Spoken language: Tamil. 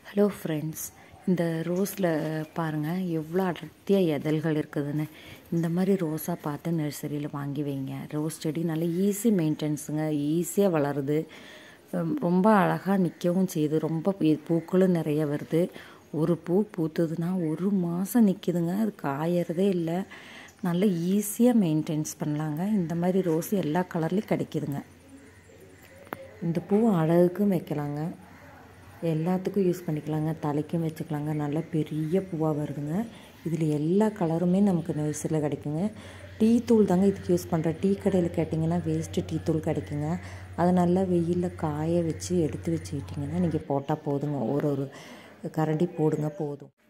ஹலோ ஃப்ரெண்ட்ஸ் இந்த ரோஸில் பாருங்கள் எவ்வளோ அடர்த்தியாக இதழ்கள் இருக்குதுன்னு இந்த மாதிரி ரோஸாக பார்த்து நர்சரியில் வாங்கி வைங்க ரோஸ் செடி நல்ல ஈஸி மெயின்டெனன்ஸுங்க ஈஸியாக வளருது ரொம்ப- ரொம்ப அழகாக நிற்கவும் செய்யுது ரொம்ப பூ- பூக்களும் நிறைய வருது ஒரு பூ பூத்துதுன்னா ஒரு மாதம் நிற்கிதுங்க அது காயறதே இல்லை நல்ல ஈஸியாக மெயின்டெனன்ஸ் பண்ணலாங்க இந்த மாதிரி ரோஸ் எல்லா கலர்லேயும் கிடைக்குதுங்க இந்த பூ அழகுக்கும் வைக்கலாங்க எல்லாத்துக்கும் யூஸ் பண்ணிக்கலாங்க தலைக்கும் வச்சுக்கலாங்க நல்லா பெரிய பூவாக வருதுங்க இதில் எல்லா கலருமே நமக்கு நர்சரியில் கிடைக்குங்க டீ தூள் தாங்க இதுக்கு யூஸ் பண்ணுறேன் டீ கடையில் கேட்டிங்கன்னா வேஸ்ட்டு டீ தூள் கிடைக்குங்க அதை நல்லா வெயிலில் காய வச்சு எடுத்து வச்சுக்கிட்டிங்கன்னா நீங்கள் போட்டால் போதுங்க ஒரு ஒரு கரண்டி போடுங்க போதும்